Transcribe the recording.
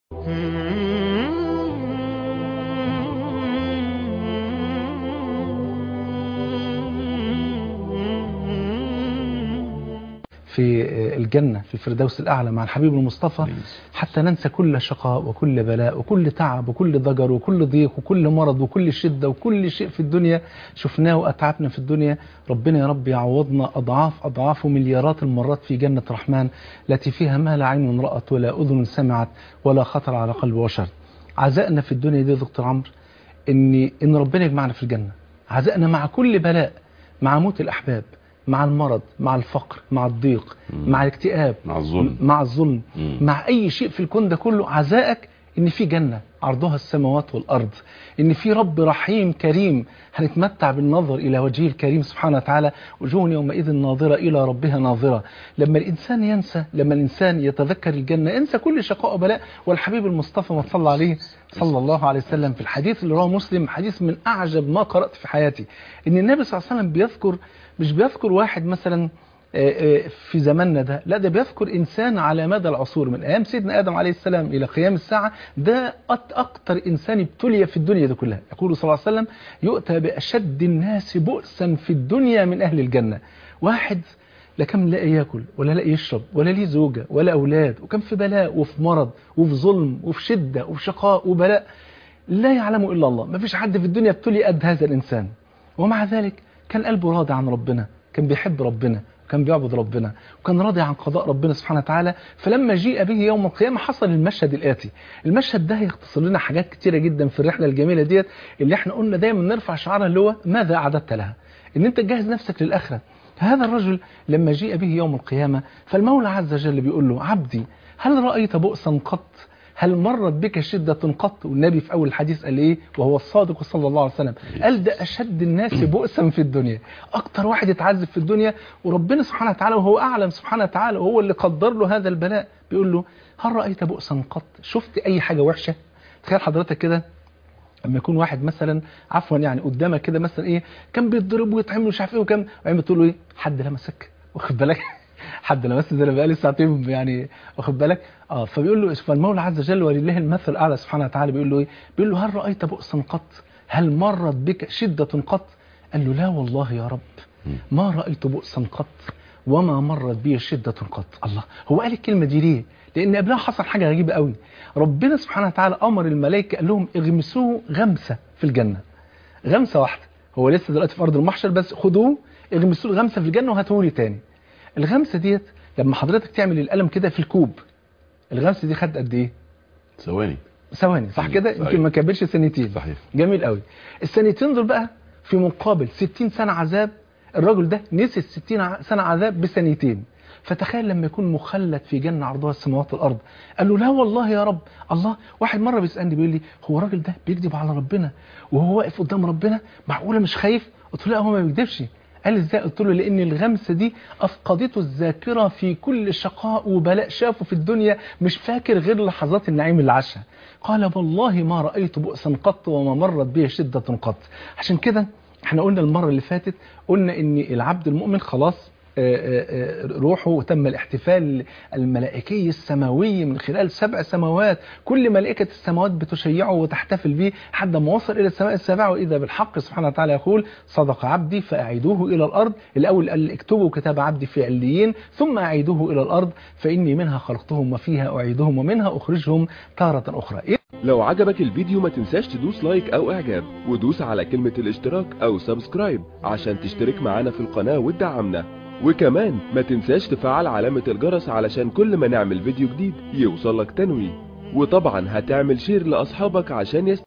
في الجنة في الفردوس الأعلى مع الحبيب المصطفى حتى ننسى كل شقاء وكل بلاء وكل تعب وكل ضجر وكل ضيق وكل مرض وكل شدة وكل شيء في الدنيا شفناه وأتعبنا في الدنيا ربنا يا رب يعوضنا أضعاف أضعاف ومليارات المرات في جنة الرحمن التي فيها ما لا عين رأت ولا أذن سمعت ولا خطر على قلب بشر عزائنا في الدنيا دي يا دكتور عمرو إن إن ربنا يجمعنا في الجنة عزائنا مع كل بلاء مع موت الأحباب مع المرض مع الفقر مع الضيق مم. مع الاكتئاب مع الظلم. مع الظلم مم. مع اي شيء في الكون ده كله عزائك ان في جنة عرضها السماوات والارض ان في رب رحيم كريم هنتمتع بالنظر الى وجهه الكريم سبحانه وتعالى وجوه يومئذ ناظرة الى ربها ناظرة لما الانسان ينسى لما الانسان يتذكر الجنة انسى كل شقاء وبلاء والحبيب المصطفى ما صلى عليه صلى الله عليه وسلم في الحديث اللي رواه مسلم حديث من اعجب ما قرأت في حياتي ان النبي صلى الله عليه وسلم بيذكر مش بيذكر واحد مثلا آه، آه، في زماننا ده لا ده بيذكر إنسان على مدى العصور من أيام سيدنا آدم عليه السلام إلى قيام الساعة ده أت- أكتر إنسان ابتلي في الدنيا دي كلها يقول صلى الله عليه وسلم يؤتى بأشد الناس بؤسا في الدنيا من أهل الجنة واحد لا كان لاقي ياكل ولا لاقي يشرب ولا ليه زوجة ولا أولاد وكان في بلاء وفي مرض وفي ظلم وفي شدة وفي شقاء وبلاء لا يعلمه إلا الله ما فيش حد في الدنيا ابتلي قد هذا الإنسان ومع ذلك كان قلبه راضي عن ربنا كان بيحب ربنا وكان بيعبد ربنا وكان راضي عن قضاء ربنا سبحانه وتعالى فلما جيء به يوم القيامة حصل المشهد الآتي المشهد ده هيختصر لنا حاجات كتيرة جدا في الرحلة الجميلة ديت اللي احنا قلنا دايما نرفع شعارها اللي هو ماذا أعددت لها ان انت تجهز نفسك للآخرة هذا الرجل لما جيء به يوم القيامة فالمولى عز وجل بيقول له عبدي هل رأيت بؤسا قط هل مرت بك شدة قط والنبي في أول الحديث قال إيه وهو الصادق صلى الله عليه وسلم قال ده أشد الناس بؤسا في الدنيا أكتر واحد يتعذب في الدنيا وربنا سبحانه وتعالى وهو أعلم سبحانه وتعالى وهو اللي قدر له هذا البلاء بيقول له هل رأيت بؤسا قط شفت أي حاجة وحشة تخيل حضرتك كده لما يكون واحد مثلا عفوا يعني قدامك كده مثلا ايه كان بيتضرب ويتعمل مش عارف ايه وكان وبعدين بتقول له ايه حد لمسك واخد بالك حد لمسني ده انا بقالي ساعتين يعني واخد بالك اه فبيقول له فالمولى عز وجل ولله المثل الاعلى سبحانه وتعالى بيقول له ايه بيقول له هل رايت بؤسا قط هل مرت بك شده قط قال له لا والله يا رب ما رايت بؤسا قط وما مرت بي شده قط الله هو قال الكلمه دي ليه لان قبلها حصل حاجه غريبه قوي ربنا سبحانه وتعالى امر الملائكه قال لهم اغمسوه غمسه في الجنه غمسه واحده هو لسه دلوقتي في ارض المحشر بس خدوه اغمسوه غمسه في الجنه وهاتوه لي تاني الغمسه ديت لما حضرتك تعمل القلم كده في الكوب الغمسه دي خدت قد ايه ثواني ثواني صح كده صحيح. يمكن ما كملش سنتين صحيح. جميل قوي السنتين دول بقى في مقابل 60 سنه عذاب الراجل ده نسي ال 60 ع- سنه عذاب بسنتين فتخيل لما يكون مخلد في جنة عرضها السماوات والأرض قال له لا والله يا رب الله واحد مرة بيسألني بيقول لي هو الراجل ده بيكذب على ربنا وهو واقف قدام ربنا معقولة مش خايف قلت له لا هو ما بيكذبش قال لي ازاي قلت له لان الغمسه دي افقدته الذاكره في كل شقاء وبلاء شافه في الدنيا مش فاكر غير لحظات النعيم اللي عاشها قال والله ما رايت بؤسا قط وما مرت به شده قط عشان كده احنا قلنا المره اللي فاتت قلنا ان العبد المؤمن خلاص آه، آه، آه، روحه تم الاحتفال الملائكي السماوي من خلال سبع سماوات كل ملائكة السماوات بتشيعه وتحتفل به حتى ما وصل إلى السماء السابعة وإذا بالحق سبحانه وتعالى يقول صدق عبدي فأعيدوه إلى الأرض الأول قال اكتبوا كتاب عبدي في عليين ثم أعيدوه إلى الأرض فإني منها خلقتهم وفيها أعيدهم ومنها أخرجهم تارة أخرى لو عجبك الفيديو ما تنساش تدوس لايك او اعجاب ودوس على كلمة الاشتراك او سبسكرايب عشان تشترك معانا في القناة وتدعمنا وكمان ما تنساش تفعل علامة الجرس علشان كل ما نعمل فيديو جديد يوصلك تنويه وطبعا هتعمل شير لاصحابك عشان يست...